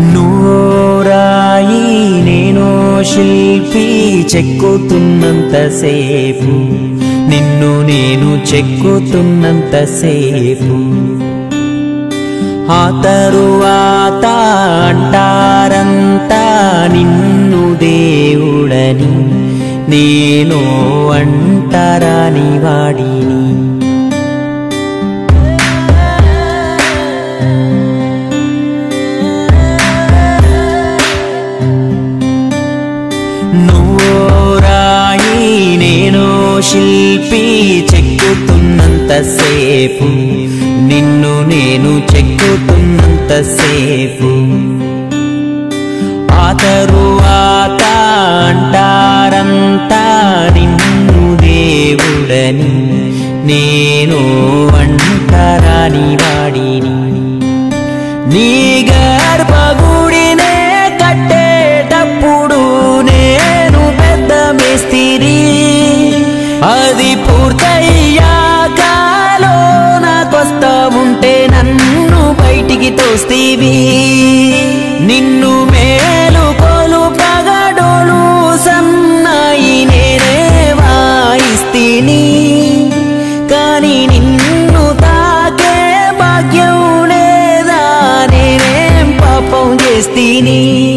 నూరాయి నేను శిల్పి చెక్కుతున్నంతసేపు నిన్ను నేను చెక్కుతున్నంతసేపు ఆ తరువాత అంటారంతా నిన్ను దేవుడని నేను అంటారాని వాడిని నూరాయి నేను శిల్పి చెక్కుతున్నంతసేపు నిన్ను నేను చెక్కుతున్నంతసేపు ఆ తరువాత అంటారంతా నిన్ను దేవుడని నేను అంటారాని వాడిని నీ గర్భగుడినే కట్టేటప్పుడు నేను పెద్ద మేస్తిరి అది పూర్తయ్యాకాలో నాకొస్తా ఉంటే నన్ను బయటికి తోస్తీవి నిన్ను మేలు కొలు పగడోలు సన్నాయి నేనే వాయిస్తిని కానీ నిన్ను తాకే భాగ్యం లేదా నేనేం పాపం చేస్తీని